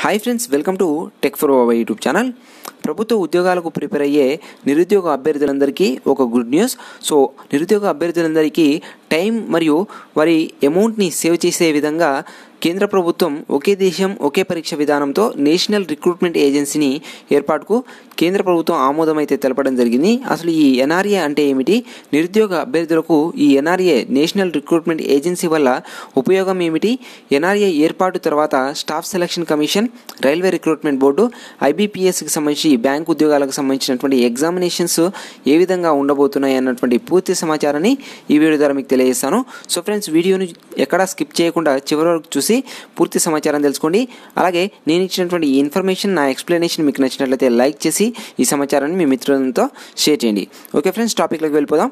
hi friends welcome to tech for over YouTube channel ప్రభుత్వ ఉద్యోగాలకు prepare అయ్యే నిరుద్యోగ అభ్యర్థులందరికీ ఒక గుడ్ న్యూస్ సో నిరుద్యోగ అభ్యర్థులందరికీ టైం మరియు వారి అమౌంట్ని సేవ్ చేసే విధంగా కేంద్ర ప్రభుత్వం ఒకే దేశం ఒకే పరీక్ష విధానంతో నేషనల్ రిక్రూట్మెంట్ ఏజెన్సీని ఏర్పాటుకు కేంద్ర ప్రభుత్వం ఆమోదం అయితే తెలపడం జరిగింది అసలు ఈ ఎన్ఆర్ఏ అంటే ఏమిటి నిరుద్యోగ అభ్యర్థులకు ఈ ఎన్ఆర్ఏ నేషనల్ రిక్రూట్మెంట్ ఏజెన్సీ వల్ల ఉపయోగం ఏమిటి ఎన్ఆర్ఏ ఏర్పాటు తర్వాత staff selection commission railway recruitment board ఐబీపీఎస్కి సంబంధించి బ్యాంక్ ఉద్యోగాలకు సంబంధించినటువంటి ఎగ్జామినేషన్స్ ఏ విధంగా ఉండబోతున్నాయి అన్నటువంటి పూర్తి సమాచారాన్ని ఈ వీడియో ద్వారా మీకు తెలియజేస్తాను సో ఫ్రెండ్స్ వీడియోని ఎక్కడా స్కిప్ చేయకుండా చివరి వరకు చూసి పూర్తి సమాచారం తెలుసుకోండి అలాగే నేను ఇచ్చినటువంటి ఈ ఇన్ఫర్మేషన్ నా ఎక్స్ప్లెనేషన్ మీకు నచ్చినట్లయితే లైక్ చేసి ఈ సమాచారాన్ని మీ మిత్రులతో షేర్ చేయండి ఓకే ఫ్రెండ్స్ టాపిక్లోకి వెళ్ళిపోదాం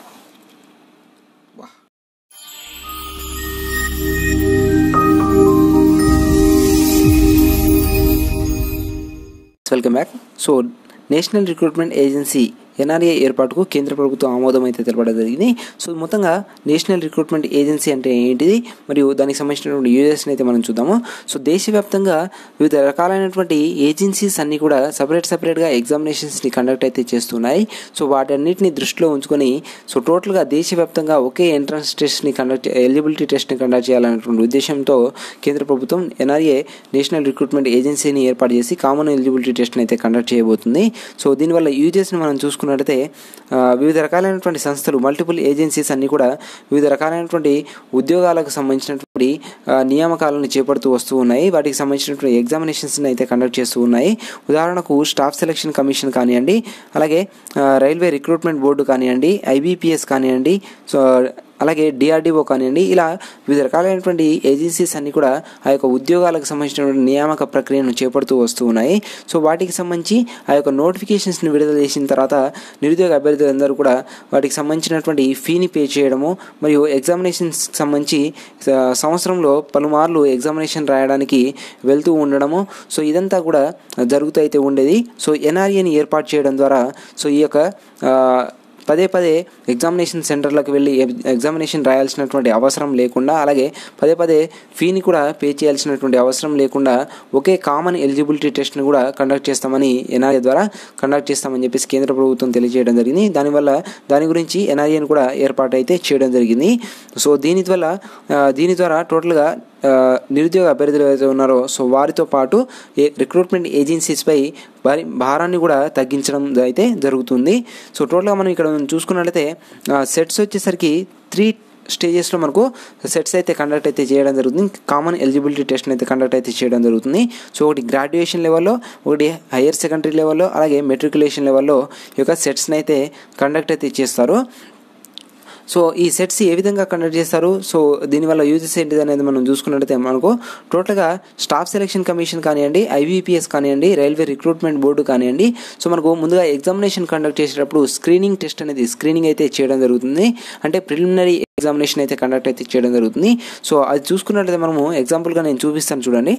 welcome back so national recruitment agency NRA ఏర్పాటుకు కేంద్ర ప్రభుత్వం ఆమోదం అయితే తెలపడం జరిగింది సో మొత్తంగా నేషనల్ రిక్రూట్మెంట్ ఏజెన్సీ అంటే ఏంటిది మరియు దానికి సంబంధించినటువంటి యూజెస్ని అయితే మనం చూద్దాము సో దేశవ్యాప్తంగా వివిధ రకాలైనటువంటి ఏజెన్సీస్ అన్నీ కూడా సపరేట్ సపరేట్గా ఎగ్జామినేషన్స్ని కండక్ట్ అయితే చేస్తున్నాయి సో వాటన్నిటిని దృష్టిలో ఉంచుకొని సో టోటల్గా దేశవ్యాప్తంగా ఒకే ఎంట్రన్స్ టెస్ట్ని కండక్ట్ ఎలిజిబిలిటీ టెస్ట్ని కండక్ట్ చేయాలనేటువంటి ఉద్దేశంతో కేంద్ర ప్రభుత్వం ఎన్ఆర్ఏ నేషనల్ రిక్రూట్మెంట్ ఏజెన్సీని ఏర్పాటు చేసి కామన్ ఎలిజిబిలిటీ టెస్ట్ని అయితే కండక్ట్ చేయబోతుంది సో దీనివల్ల యూజెస్ని మనం చూసుకున్నట్లయితే వివిధ రకాలైనటువంటి సంస్థలు మల్టిపుల్ ఏజెన్సీస్ అన్నీ కూడా వివిధ రకాలైనటువంటి ఉద్యోగాలకు సంబంధించినటువంటి నియామకాలను చేపడుతూ వస్తూ ఉన్నాయి వాటికి సంబంధించినటువంటి ఎగ్జామినేషన్స్ని అయితే కండక్ట్ చేస్తూ ఉన్నాయి ఉదాహరణకు స్టాఫ్ సెలక్షన్ కమిషన్ కానివ్వండి అలాగే రైల్వే రిక్రూట్మెంట్ బోర్డు కానివ్వండి ఐబీపీఎస్ కానివ్వండి సో అలాగే డిఆర్డిఓ కానివ్వండి ఇలా వివిధ రకాలైనటువంటి ఏజెన్సీస్ అన్ని కూడా ఆ యొక్క ఉద్యోగాలకు సంబంధించినటువంటి నియామక ప్రక్రియను చేపడుతూ వస్తూ ఉన్నాయి సో వాటికి సంబంధించి ఆ యొక్క నోటిఫికేషన్స్ని విడుదల చేసిన తర్వాత నిరుద్యోగ అభ్యర్థులందరూ కూడా వాటికి సంబంధించినటువంటి ఫీని పే చేయడము మరియు ఎగ్జామినేషన్స్కి సంబంధించి సంవత్సరంలో పలుమార్లు ఎగ్జామినేషన్ రాయడానికి వెళ్తూ ఉండడము సో ఇదంతా కూడా జరుగుతూ అయితే ఉండేది సో ఎన్ఆర్ఏని ఏర్పాటు చేయడం ద్వారా సో ఈ యొక్క పదే పదే ఎగ్జామినేషన్ సెంటర్లకు వెళ్ళి ఎగ్జామినేషన్ రాయాల్సినటువంటి అవసరం లేకుండా అలాగే పదే పదే ఫీని కూడా పే చేయాల్సినటువంటి అవసరం లేకుండా ఒకే కామన్ ఎలిజిబిలిటీ టెస్ట్ని కూడా కండక్ట్ చేస్తామని ఎన్ఆర్ఏ ద్వారా కండక్ట్ చేస్తామని చెప్పేసి కేంద్ర ప్రభుత్వం తెలియజేయడం జరిగింది దానివల్ల దాని గురించి ఎన్ఆర్ఏని కూడా ఏర్పాటు అయితే చేయడం జరిగింది సో దీని వల్ల దీని ద్వారా టోటల్గా నిరుద్యోగ అభ్యర్థులు ఏదైతే ఉన్నారో సో వారితో పాటు రిక్రూట్మెంట్ ఏజెన్సీస్పై వారి భారాన్ని కూడా తగ్గించడం అయితే జరుగుతుంది సో టోటల్గా మనం ఇక్కడ చూసుకున్నట్లయితే సెట్స్ వచ్చేసరికి త్రీ స్టేజెస్లో మనకు సెట్స్ అయితే కండక్ట్ అయితే చేయడం జరుగుతుంది కామన్ ఎలిజిబిలిటీ టెస్ట్ అయితే కండక్ట్ అయితే చేయడం జరుగుతుంది సో ఒకటి గ్రాడ్యుయేషన్ లెవెల్లో ఒకటి హయ్యర్ సెకండరీ లెవెల్లో అలాగే మెట్రికులేషన్ లెవెల్లో ఈ యొక్క సెట్స్ని అయితే కండక్ట్ అయితే చేస్తారు సో ఈ సెట్స్ ఏ విధంగా కండక్ట్ చేస్తారు సో దీనివల్ల యూజెస్ ఏంటిది అనేది మనం చూసుకున్నట్లయితే మనకు టోటల్గా స్టాఫ్ సెలక్షన్ కమిషన్ కానివ్వండి ఐబీపీఎస్ కానివ్వండి రైల్వే రిక్రూట్మెంట్ బోర్డు కానివ్వండి సో మనకు ముందుగా ఎగ్జామినేషన్ కండక్ట్ చేసేటప్పుడు స్క్రీనింగ్ టెస్ట్ అనేది స్క్రీనింగ్ అయితే చేయడం జరుగుతుంది అంటే ప్రిలిమినరీ ఎగ్జామినేషన్ అయితే కండక్ట్ అయితే చేయడం జరుగుతుంది సో అది చూసుకున్నట్లయితే మనము ఎగ్జాంపుల్గా నేను చూపిస్తాను చూడండి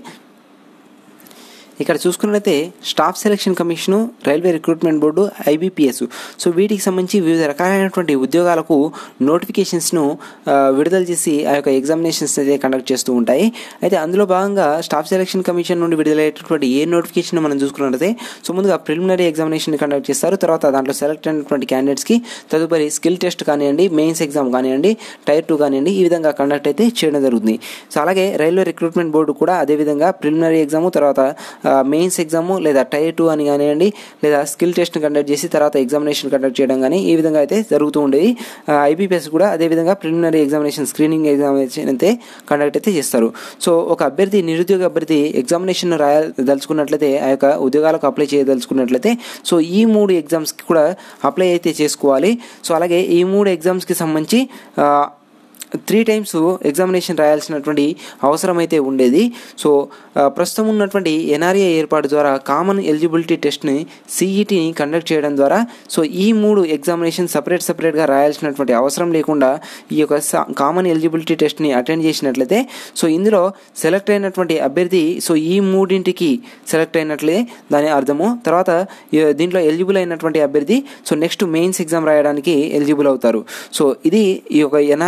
ఇక్కడ చూసుకున్నట్లయితే staff selection commission railway recruitment board IBPS so వీటికి సంబంధించి వివిధ రకాలైనటువంటి ఉద్యోగాలకు నోటిఫికేషన్స్ను విడుదల చేసి ఆ యొక్క ఎగ్జామినేషన్స్ అయితే కండక్ట్ చేస్తూ ఉంటాయి అయితే అందులో భాగంగా స్టాఫ్ సెలక్షన్ కమిషన్ నుండి విడుదలయ్యేటటువంటి ఏ నోటిఫికేషన్ మనం చూసుకున్నట్లయితే సో ముందుగా ప్రిలిమినరీ ఎగ్జామినేషన్ కండక్ట్ చేస్తారు తర్వాత దాంట్లో సెలెక్ట్ అయినటువంటి క్యాండిడేట్స్కి తదుపరి స్కిల్ టెస్ట్ కానివ్వండి మెయిన్స్ ఎగ్జామ్ కానివ్వండి టైర్ టూ కానివ్వండి ఈ విధంగా కండక్ట్ అయితే చేయడం జరుగుతుంది సో అలాగే రైల్వే రిక్రూట్మెంట్ బోర్డు కూడా అదేవిధంగా ప్రిలిమినరీ ఎగ్జామ్ తర్వాత మెయిన్స్ ఎగ్జామ్ లేదా టైర్ టూ అని కానివ్వండి లేదా స్కిల్ టెస్ట్ని కండక్ట్ చేసి తర్వాత ఎగ్జామినేషన్ కండక్ట్ చేయడం కానీ ఈ విధంగా అయితే జరుగుతూ ఉండేది ఐబీపీఎస్ కూడా అదేవిధంగా ప్రిలిమినరీ ఎగ్జామినేషన్ స్క్రీనింగ్ ఎగ్జామినేషన్ అయితే కండక్ట్ అయితే చేస్తారు సో ఒక అభ్యర్థి నిరుద్యోగ అభ్యర్థి ఎగ్జామినేషన్ రాయదలుచుకున్నట్లయితే ఆ యొక్క ఉద్యోగాలకు అప్లై చేయదలుచుకున్నట్లయితే సో ఈ మూడు ఎగ్జామ్స్కి కూడా అప్లై అయితే చేసుకోవాలి సో అలాగే ఈ మూడు ఎగ్జామ్స్కి సంబంధించి త్రీ టైమ్స్ ఎగ్జామినేషన్ రాయాల్సినటువంటి అవసరం అయితే ఉండేది సో ప్రస్తుతం ఉన్నటువంటి ఎన్ఆర్ఏ ఏర్పాటు ద్వారా కామన్ ఎలిజిబిలిటీ టెస్ట్ని సిఈటీని కండక్ట్ చేయడం ద్వారా సో ఈ మూడు ఎగ్జామినేషన్ సపరేట్ సపరేట్గా రాయాల్సినటువంటి అవసరం లేకుండా ఈ యొక్క కామన్ ఎలిజిబిలిటీ టెస్ట్ని అటెండ్ చేసినట్లయితే సో ఇందులో సెలెక్ట్ అయినటువంటి అభ్యర్థి సో ఈ మూడింటికి సెలెక్ట్ అయినట్లే దాని అర్థము తర్వాత దీంట్లో ఎలిజిబుల్ అయినటువంటి అభ్యర్థి సో నెక్స్ట్ మెయిన్స్ ఎగ్జామ్ రాయడానికి ఎలిజిబుల్ అవుతారు సో ఇది ఈ యొక్క ఎన్ఆర్ఏ వల్ల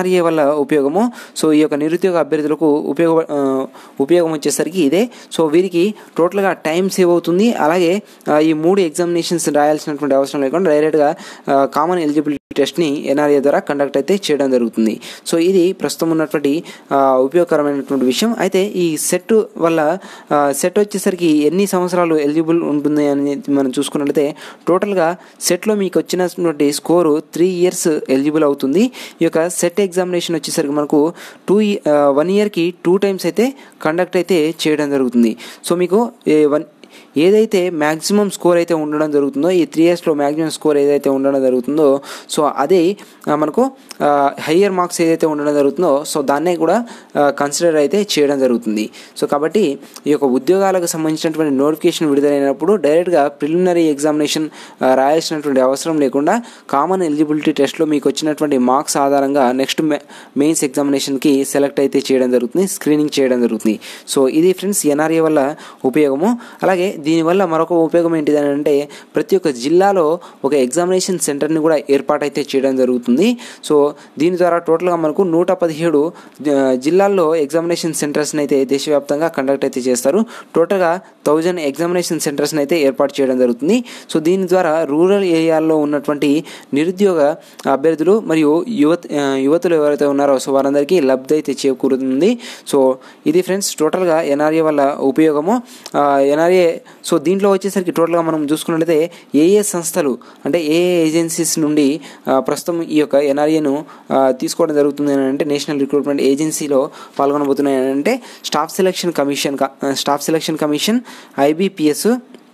ఉపయోగము సో ఈ యొక్క నిరుద్యోగ అభ్యర్థులకు ఉపయోగ ఆ, ఉపయోగం వచ్చేసరికి ఇదే సో వీరికి టోటల్గా టైం సేవ్ అవుతుంది అలాగే ఆ, ఈ మూడు ఎగ్జామినేషన్స్ రాయాల్సినటువంటి అవసరం లేకుండా డైరెక్ట్గా కామన్ ఎలిజిబిలిటీ టెస్ట్ని ఎన్ఆర్ఏ ద్వారా కండక్ట్ అయితే చేయడం జరుగుతుంది సో ఇది ప్రస్తుతం ఉన్నటువంటి ఆ, ఉపయోగకరమైనటువంటి విషయం అయితే ఈ సెట్ వల్ల ఆ, సెట్ వచ్చేసరికి ఎన్ని సంవత్సరాలు ఎలిజిబుల్ ఉంటుంది అని మనం చూసుకున్నట్లయితే టోటల్గా సెట్లో మీకు వచ్చినటువంటి స్కోరు త్రీ ఇయర్స్ ఎలిజిబుల్ అవుతుంది ఈ యొక్క సెట్ ఎగ్జామినేషన్ వచ్చేసరికి మనకు టూ వన్ ఇయర్కి టూ టైమ్స్ అయితే కండక్ట్ అయితే చేయడం జరుగుతుంది సో మీకు ఏ వన్ ఏదైతే మ్యాక్సిమం స్కోర్ అయితే ఉండడం జరుగుతుందో ఈ త్రీ ఇయర్స్లో మ్యాక్సిమం స్కోర్ ఏదైతే ఉండడం జరుగుతుందో సో అదే ఆ, మనకు హయ్యర్ మార్క్స్ ఏదైతే ఉండడం జరుగుతుందో సో దాన్నే కూడా కన్సిడర్ అయితే చేయడం జరుగుతుంది సో కాబట్టి ఈ యొక్క ఉద్యోగాలకు సంబంధించినటువంటి నోటిఫికేషన్ విడుదలైనప్పుడు డైరెక్ట్గా ప్రిలిమినరీ ఎగ్జామినేషన్ ఆ, రాయాల్సినటువంటి అవసరం లేకుండా కామన్ ఎలిజిబిలిటీ టెస్ట్లో మీకు వచ్చినటువంటి మార్క్స్ ఆధారంగా నెక్స్ట్ మెయిన్స్ ఎగ్జామినేషన్కి సెలెక్ట్ అయితే చేయడం జరుగుతుంది స్క్రీనింగ్ చేయడం జరుగుతుంది సో ఇది ఫ్రెండ్స్ ఎన్ఆర్ఏ వల్ల ఉపయోగము అలాగే దీనివల్ల మరొక ఉపయోగం ఏంటిది అని అంటే ప్రతి ఒక్క జిల్లాలో ఒక ఎగ్జామినేషన్ సెంటర్ని కూడా ఏర్పాటైతే చేయడం జరుగుతుంది సో దీని ద్వారా టోటల్గా మనకు నూట పదిహేడు ఆ, జిల్లాల్లో ఎగ్జామినేషన్ సెంటర్స్ని అయితే దేశవ్యాప్తంగా కండక్ట్ అయితే చేస్తారు టోటల్గా థౌజండ్ ఎగ్జామినేషన్ సెంటర్స్ని అయితే ఏర్పాటు చేయడం జరుగుతుంది సో దీని ద్వారా రూరల్ ఏరియాల్లో ఉన్నటువంటి నిరుద్యోగ అభ్యర్థులు మరియు యువత ఆ, యువతులు ఎవరైతే ఉన్నారో సో వారందరికీ లబ్ధి అయితే చేకూరుతుంది సో ఇది ఫ్రెండ్స్ టోటల్గా ఎన్ఆర్ఏ వల్ల ఉపయోగము ఎన్ఆర్ఏ సో దీంట్లో వచ్చేసరికి టోటల్గా మనం చూసుకున్నట్లయితే ఏ ఏ సంస్థలు అంటే ఏ ఏ ఏజెన్సీస్ నుండి ఆ, ప్రస్తుతం ఈ యొక్క ఎన్ఆర్ఏను తీసుకోవడం జరుగుతుంది అని అంటే నేషనల్ రిక్రూట్మెంట్ ఏజెన్సీలో పాల్గొనబోతున్నాయి అని అంటే స్టాఫ్ సెలక్షన్ కమిషన్ క- ఆ, స్టాఫ్ సెలక్షన్ కమిషన్ ఐబీపీఎస్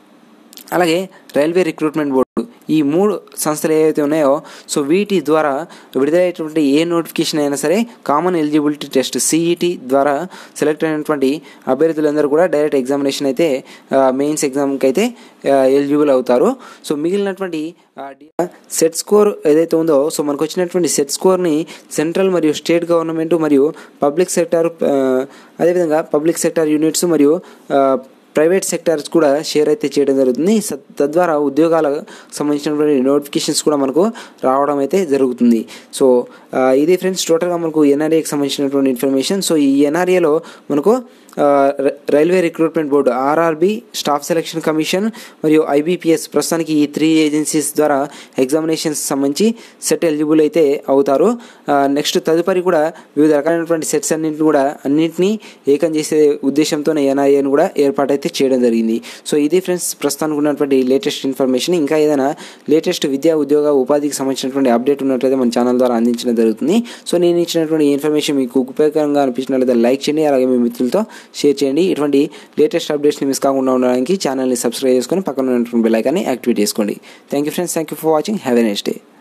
అలాగే రైల్వే రిక్రూట్మెంట్ బోర్డు ఈ మూడు సంస్థలు ఏవైతే ఉన్నాయో సో వీటి ద్వారా విడుదలయ్యేటువంటి ఏ నోటిఫికేషన్ అయినా సరే కామన్ ఎలిజిబిలిటీ టెస్ట్ సిఈటి ద్వారా సెలెక్ట్ అయినటువంటి అభ్యర్థులందరూ కూడా డైరెక్ట్ ఎగ్జామినేషన్ అయితే మెయిన్స్ ఎగ్జామ్కి అయితే ఎలిజిబుల్ అవుతారు సో మిగిలినటువంటి సెట్ స్కోర్ ఏదైతే ఉందో సో మనకు వచ్చినటువంటి సెట్ స్కోర్ని సెంట్రల్ మరియు స్టేట్ గవర్నమెంట్ మరియు పబ్లిక్ సెక్టార్ అదేవిధంగా పబ్లిక్ సెక్టార్ యూనిట్స్ మరియు ఆ, ప్రైవేట్ సెక్టార్స్ కూడా షేర్ అయితే చేయడం జరుగుతుంది స- తద్వారా ఉద్యోగాలకు సంబంధించినటువంటి నోటిఫికేషన్స్ కూడా మనకు రావడం అయితే జరుగుతుంది సో ఆ, ఇది ఫ్రెండ్స్ టోటల్గా మనకు ఎన్ఆర్ఏకి సంబంధించినటువంటి ఇన్ఫర్మేషన్ సో ఈ ఎన్ఆర్ఏలో మనకు ఆ, ర- railway recruitment board RRB staff selection commission మరియు ఐబీపీఎస్ ప్రస్తుతానికి ఈ త్రీ ఏజెన్సీస్ ద్వారా ఎగ్జామినేషన్స్ సంబంధించి సెట్ ఎలిజిబుల్ అయితే అవుతారు ఆ, నెక్స్ట్ తదుపరి కూడా వివిధ రకాలైనటువంటి సెట్స్ అన్నింటిని కూడా అన్నింటినీ ఏకం చేసే ఉద్దేశంతోనే ఎన్ఐఏను కూడా ఏర్పాటైతే చేయడం జరిగింది సో ఇది ఫ్రెండ్స్ ప్రస్తుతానికి ఉన్నటువంటి లేటెస్ట్ ఇన్ఫర్మేషన్ ఇంకా ఏదైనా లేటెస్ట్ విద్యా ఉద్యోగ ఉపాధికి సంబంధించినటువంటి అప్డేట్ ఉన్నట్లయితే మన ఛానల్ ద్వారా అందించడం జరుగుతుంది సో నేను ఇచ్చినటువంటి ఇన్ఫర్మేషన్ మీకు ఉపయోగకరంగా అనిపించినట్లయితే లైక్ చేయండి అలాగే మీ మిత్రులతో షేర్ చేయండి ఇటువంటి లేటెస్ట్ అప్డేట్స్ని మిస్ కాకుండా ఉండడానికి ఛానల్ని సబ్స్క్రైబ్ చేసుకొని పక్కన ఉన్నటువంటి బెల్ ఐకాన్ని యాక్టివేట్ చేసుకోండి thank you friends thank you for watching have a next day